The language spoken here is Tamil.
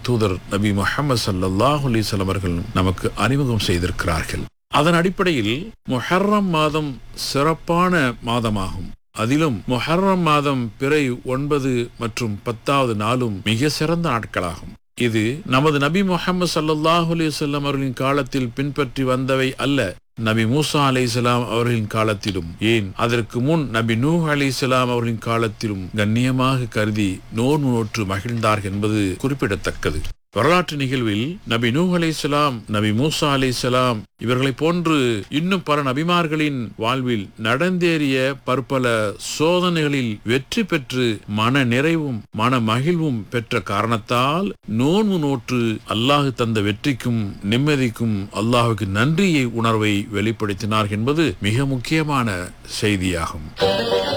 தூதர் நபி முஹம்மது ஸல்லல்லாஹு அலைஹி வஸல்லம் அவர்கள் நமக்கு அறிமுகம் செய்திருக்கிறார்கள் அதன் அடிப்படையில் முஹர்ரம் மாதம் சிறப்பான மாதமாகும் அதிலும் முஹர்ரம் மாதம் பிறை ஒன்பது மற்றும் பத்தாவது நாளும் மிக சிறந்த நாட்களாகும் இது நமது நபி முஹம்மது ஸல்லல்லாஹு அலைஹி வஸல்லம் அவர்களின் காலத்தில் பின்பற்றி வந்தவை அல்ல நபி மூசா அலைஹிஸ்ஸலாம் அவர்களின் காலத்திலும் ஏன் அதற்கு முன் நபி நூஹ் அலைஹிஸ்ஸலாம் அவர்களின் காலத்திலும் கண்ணியமாக கருதி நோன்பு நோற்று மகிழ்ந்தார்கள் என்பது குறிப்பிடத்தக்கது வரலாற்று நிகழ்வில் நபி நூஹ் அலைஹிஸ்ஸலாம் நபி மூசா அலைஹிஸ்ஸலாம் இவர்களைப் போன்று இன்னும் பல நபிமார்களின் வாழ்வில் நடந்தேறிய பற்பல சோதனைகளில் வெற்றி பெற்று மன நிறைவும் மன மகிழ்வும் பெற்ற காரணத்தால் நோன்பு நோற்று அல்லாஹ் தந்த வெற்றிக்கும் நிம்மதிக்கும் அல்லாஹுக்கு நன்றியை உணர்வை வெளிப்படுத்தினார் என்பது மிக முக்கியமான செய்தியாகும்